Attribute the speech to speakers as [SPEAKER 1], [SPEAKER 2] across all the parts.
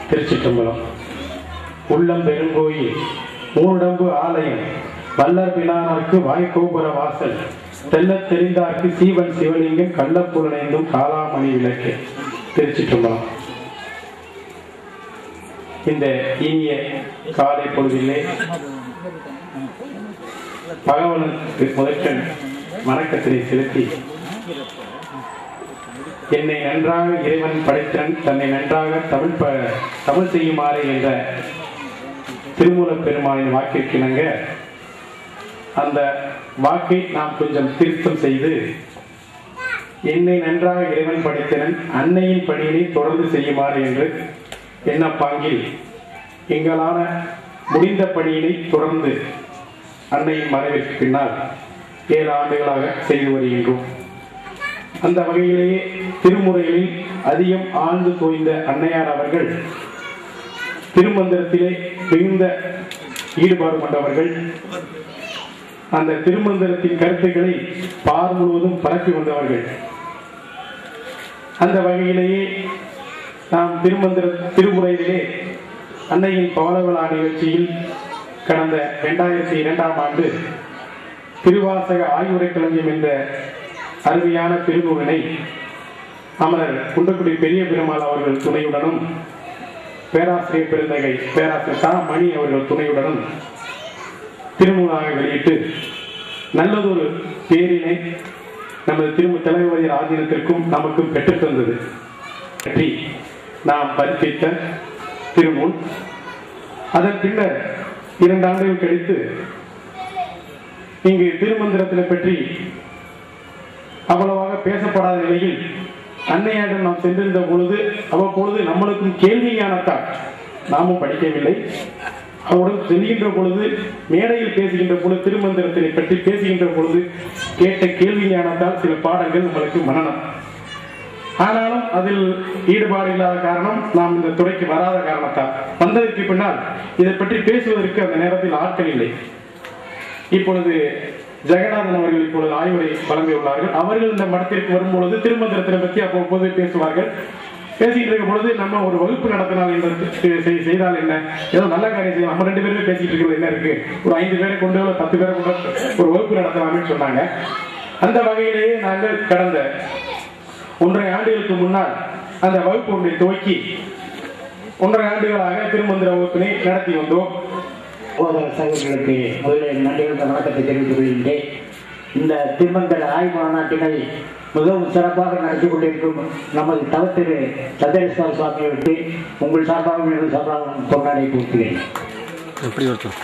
[SPEAKER 1] திருச்சிற்றம்பலம் உள்ளம் பெருங்கோயில் மூடம்பு ஆலயம் வல்லர் பிலானார்க்கு வாய்கோபுர வாசல் தெல்லத் தெரிந்தார்க்கு சீவன் சிவலிங்கம் கள்ளப்புலனைந்தும் காலாமணி விளக்கு திருச்சிற்றம்பலம் இந்த இனிய காலை பொழுதிலே பகவனுக்கு முதற்கண் வணக்கத்தினை செலுத்தி என்னை நன்றாக இறைவன் படைத்தன் தன்னை நன்றாக தமிழ் ப தமிழ் செய்யுமாறு என்ற திருமூலப் பெருமானின் வாக்கிற்கிணங்க அந்த வாக்கை நாம் கொஞ்சம் திருத்தம் செய்து என்னை நன்றாக இறைவன் படைத்தனன் அன்னையின் பணியினை தொடர்ந்து செய்யுமாறு என்று என்ன பாங்கில் எங்களான முடிந்த பணியினை தொடர்ந்து அன்னையின் மறைவிற்கு பின்னால் ஏழு ஆண்டுகளாக செய்து வருகின்றோம் அந்த வகையிலேயே திருமுறைகளில் அதிகம் ஆழ்ந்து தோய்ந்த அன்னையார் அவர்கள் திருமந்திரத்திலே மிகுந்த ஈடுபாடு கொண்டவர்கள் அந்த திருமந்திரத்தின் கருத்துக்களை பார் முழுவதும் பரப்பி வந்தவர்கள் அந்த வகையிலேயே நாம் திருமந்திர திருமுறையிலே அன்னையின் பவள விழா நிகழ்ச்சியில் கடந்த இரண்டாயிரத்தி இரண்டாம் ஆண்டு திருவாசக ஆய்வுரை களஞ்சியம் என்ற அருமையான திருநூலினை அமரர் குண்டக்குடி பெரிய பெருமாள் அவர்கள் துணையுடனும் பேராசிரியர் பெருந்தகை பேராசிரியர் சா மணி அவர்கள் துணையுடனும் திருநூலாக வெளியிட்டு நல்லதொரு பேரினை நமது திரும்ப தலைவரையர் ஆதீனத்திற்கும் நமக்கும் பெற்றுத் தந்தது பற்றி நாம் பதிப்பித்த திருநூல் அதன் பின்னர் இரண்டு ஆண்டுகள் கழித்து இங்கு திருமந்திரத்தினை பற்றி அவ்வளவாக பேசப்படாத நிலையில் அன்னையாரிடம் நாம் சென்றிருந்த பொழுது அவ்வப்பொழுது நம்மளுக்கும் கேள்வி ஞானத்தால் நாமும் படிக்கவில்லை அவருடன் செல்கின்ற பொழுது மேடையில் பேசுகின்ற பொழுது திருமந்திரத்தினை பற்றி பேசுகின்ற பொழுது கேட்ட கேள்வி ஞானத்தால் சில பாடங்கள் நம்மளுக்கு மனநம் ஆனாலும் அதில் ஈடுபாடு இல்லாத காரணம் நாம் இந்த துறைக்கு வராத காரணத்தால் வந்ததற்கு பின்னால் இதை பற்றி பேசுவதற்கு அந்த நேரத்தில் ஆட்கள் இல்லை இப்பொழுது ஜெகநாதன் அவர்கள் இப்பொழுது ஆய்வுரை வழங்கியுள்ளார்கள் அவர்கள் இந்த மடத்திற்கு வரும்பொழுது திருமந்திரத்தினை பற்றி அவ்வப்போது பேசுவார்கள் பேசிட்டு இருக்கும் பொழுது நம்ம ஒரு வகுப்பு நடத்தினால் என்ன செய்- செய்- செய்தால் என்ன ஏதோ நல்ல காரியம் செய்யலாம் நம்ம ரெண்டு பேருமே பேசிட்டு இருக்கிறது என்ன இருக்கு ஒரு ஐந்து பேரை கொண்டு ஒரு பத்து பேரை கொண்டு ஒரு வகுப்பு நடத்தலாம்னு சொன்னாங்க அந்த வகையிலேயே நாங்கள் கடந்த ஒன்றரை ஆண்டுகளுக்கு முன்னால் அந்த வகுப்பு ஒன்றை துவக்கி ஒன்றரை ஆண்டுகளாக திருமந்திர வகுப்பினை நடத்தி வந்தோம்
[SPEAKER 2] சகோதர சகோதரர்களுக்கு முதலில் நன்றிகளுடைய வணக்கத்தை தெரிவித்துக் கொள்கின்றேன் இந்த திருமந்திர ஆய்வு மாநாட்டினை மிகவும் சிறப்பாக நடத்தி கொண்டிருக்கும் நமது தவத்திரு சந்திரேஸ்வர சுவாமிகளுக்கு உங்கள் சார்பாகவும் எனது சார்பாகவும் கொண்டாடி கொடுக்கிறேன்
[SPEAKER 3] எப்படி ஒருத்தர்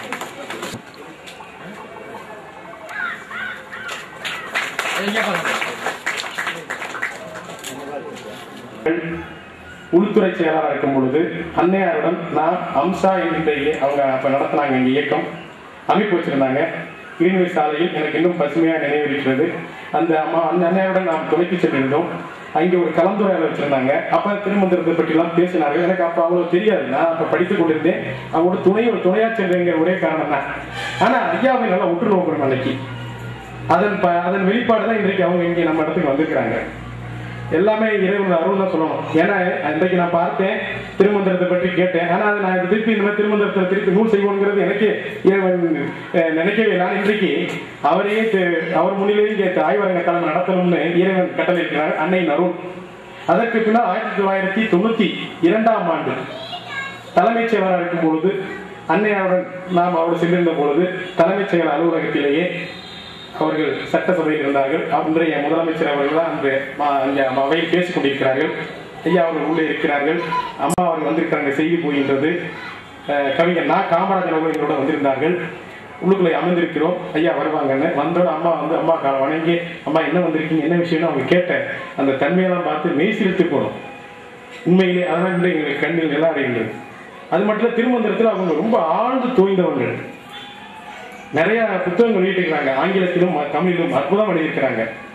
[SPEAKER 1] உள்துறை செயலாளர் இருக்கும் பொழுது அன்னையாருடன் நான் அம்சா என்கின்ற இய- அவங்க அப்ப நடத்தினாங்க எங்க இயக்கம் அமைப்பு வச்சிருந்தாங்க கிரீன்வே சாலையில் எனக்கு இன்னும் பசுமையா நினைவிருக்கிறது அந்த அம்மா அந்த அன்னையாருடன் நாம் துணைக்கு சென்றிருந்தோம் அங்கே ஒரு கலந்துரையாடல் வச்சிருந்தாங்க அப்ப திருமந்திரத்தை பற்றி எல்லாம் பேசினார்கள் எனக்கு அப்ப அவ்வளவு தெரியாது நான் அப்ப படித்துக் கொண்டிருந்தேன் அவங்களோட துணை துணையா சென்றேங்கிற ஒரே காரணம் தான் ஆனா ஐயாவை நல்லா உற்று நோக்கணும் அன்னைக்கு அதன் ப- அதன் வெளிப்பாடு தான் இன்றைக்கு அவங்க இங்கே நம்ம இடத்துக்கு வந்திருக்கிறாங்க எல்லாமே இறைவனோட அருள் தான் சொல்லணும் ஏன்னா அன்றைக்கு நான் பார்த்தேன் திருமந்திரத்தை பற்றி கேட்டேன் ஆனா அது நான் திருப்பி இந்த மாதிரி திருமந்திரத்தை திருப்பி நூல் செய்வோங்கிறது எனக்கு இறைவன் அஹ், நினைக்கவே இல்லை ஆனா இன்றைக்கு அவரையே தெ- அவர் முன்னிலையும் கேட்டு ஆய்வரங்க தலைமை நடத்தணும்னு இறைவன் கட்டளைக்கிறார் அன்னையின் அருள் அதற்கு பின்னால் ஆயிரத்தி தொள்ளாயிரத்தி தொண்ணூத்தி இரண்டாம் ஆண்டு தலைமைச் செயலராக இருக்கும் பொழுது அன்னையாருடன் நாம் அவரோடு சென்றிருந்த பொழுது தலைமைச் செயலர் அலுவலகத்திலேயே அவர்கள் சட்டசபையில் இருந்தார்கள் அன்றைய முதலமைச்சர் அவர்கள் தான் அன்று ம- அங்கே அவையில் பேசிக் கொண்டிருக்கிறார்கள் ஐயா அவர்கள் உள்ளே இருக்கிறார்கள் அம்மா அவர்கள் வந்திருக்கிறாங்க செய்தி போகின்றது அஹ், கவிஞர் நா காமராஜர் அவர்கள் எங்களோட வந்திருந்தார்கள் உள்ளுக்குள்ளே அமர்ந்திருக்கிறோம் ஐயா வருவாங்கன்னு வந்தோட அம்மா வந்து அம்மா காலை வணங்கி அம்மா என்ன வந்திருக்கீங்க என்ன விஷயம்னு அவங்க கேட்ட அந்த தன்மையெல்லாம் பார்த்து மெய் சிரித்து போனோம் உண்மையிலே அதெல்லாம் இல்லை எங்களுக்கு கண்ணில் நில அடைகின்றது அது மட்டும் இல்ல திருமந்திரத்தில் அவங்க ரொம்ப ஆழ்ந்து தோய்ந்தவர்கள் நிறைய புத்தகங்கள் வெளியிட்டிருக்கிறாங்க ஆங்கிலத்திலும் தமிழிலும் அற்புதம் எழுதியிருக்கிறாங்க